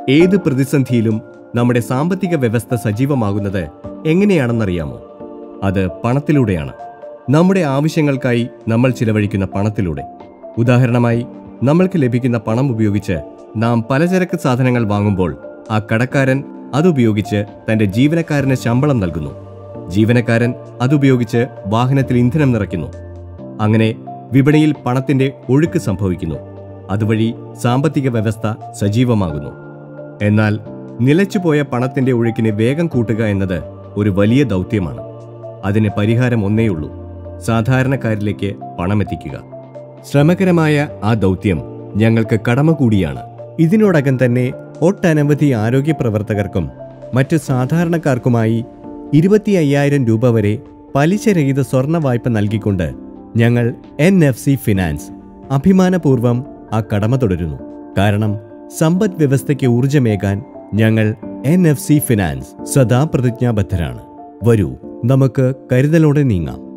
ഏത് പ്രതിസന്ധിയിലും നമ്മുടെ സാമ്പത്തിക വ്യവസ്ഥ സജീവമാകുന്നത് എങ്ങനെയാണെന്നറിയാമോ അത് പണത്തിലൂടെയാണ് നമ്മുടെ ആവശ്യങ്ങൾക്കായി നമ്മൾ ചിലവഴിക്കുന്ന പണത്തിലൂടെ ഉദാഹരണമായി നമ്മൾക്ക് ലഭിക്കുന്ന പണം ഉപയോഗിച്ച് നാം പലചരക്ക് സാധനങ്ങൾ വാങ്ങുമ്പോൾ ആ കടക്കാരൻ അതുപയോഗിച്ച് തന്റെ ജീവനക്കാരന് ശമ്പളം നൽകുന്നു ജീവനക്കാരൻ അതുപയോഗിച്ച് വാഹനത്തിൽ ഇന്ധനം നിറയ്ക്കുന്നു അങ്ങനെ വിപണിയിൽ പണത്തിന്റെ ഒഴുക്ക് സംഭവിക്കുന്നു അതുവഴി സാമ്പത്തിക വ്യവസ്ഥ സജീവമാകുന്നു എന്നാൽ നിലച്ചുപോയ പണത്തിന്റെ ഒഴുക്കിനെ വേഗം കൂട്ടുക എന്നത് ഒരു വലിയ ദൗത്യമാണ് അതിന് പരിഹാരം ഒന്നേയുള്ളൂ സാധാരണക്കാരിലേക്ക് പണമെത്തിക്കുക ശ്രമകരമായ ആ ദൗത്യം ഞങ്ങൾക്ക് കടമ കൂടിയാണ് ഇതിനോടകം തന്നെ ഒട്ടനവധി ആരോഗ്യ പ്രവർത്തകർക്കും മറ്റു സാധാരണക്കാർക്കുമായി ഇരുപത്തി അയ്യായിരം രൂപ വരെ പലിശരഹിത സ്വർണ്ണ വായ്പ നൽകിക്കൊണ്ട് ഞങ്ങൾ എൻ എഫ് സി ഫിനാൻസ് അഭിമാനപൂർവം ആ കടമ തുടരുന്നു കാരണം സമ്പദ് വ്യവസ്ഥയ്ക്ക് ഊർജമേകാൻ ഞങ്ങൾ എൻ എഫ് സി ഫിനാൻസ് സദാ പ്രതിജ്ഞാബദ്ധരാണ് വരൂ നമുക്ക് കരുതലോടെ നീങ്ങാം